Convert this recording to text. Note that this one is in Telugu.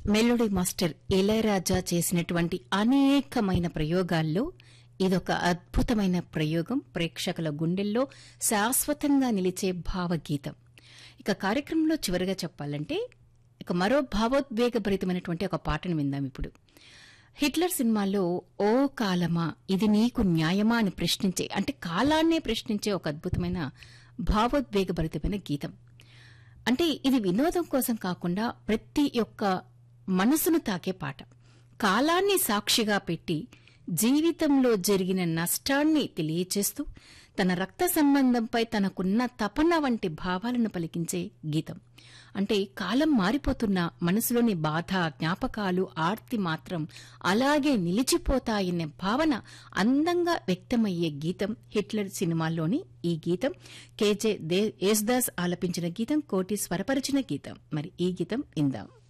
మెలోడీ మాస్టర్ ఇళయరాజా చేసినటువంటి అనేకమైన ప్రయోగాల్లో ఇదొక అద్భుతమైన ప్రయోగం ప్రేక్షకుల గుండెల్లో శాశ్వతంగా నిలిచే భావగీతం ఇక కార్యక్రమంలో చివరిగా చెప్పాలంటే ఇక మరో భావోద్వేగభరితమైనటువంటి ఒక పాటను విందాం ఇప్పుడు హిట్లర్ సినిమాలో ఓ కాలమా ఇది నీకు న్యాయమా అని ప్రశ్నించే అంటే కాలాన్నే ప్రశ్నించే ఒక అద్భుతమైన భావోద్వేగభరితమైన గీతం అంటే ఇది వినోదం కోసం కాకుండా ప్రతి ఒక్క మనసును తాకే పాట కాలాన్ని సాక్షిగా పెట్టి జీవితంలో జరిగిన నష్టాన్ని తెలియచేస్తూ తన రక్త సంబంధంపై తనకున్న తపన వంటి భావాలను పలికించే గీతం అంటే కాలం మారిపోతున్న మనసులోని బాధ జ్ఞాపకాలు ఆర్తి మాత్రం అలాగే నిలిచిపోతాయనే భావన అందంగా వ్యక్తమయ్యే గీతం హిట్లర్ సినిమాల్లోని ఈ గీతం కేజే యేసుదాస్ ఆలపించిన గీతం కోటి స్వరపరిచిన గీతం మరి ఈ గీతం ఇందాం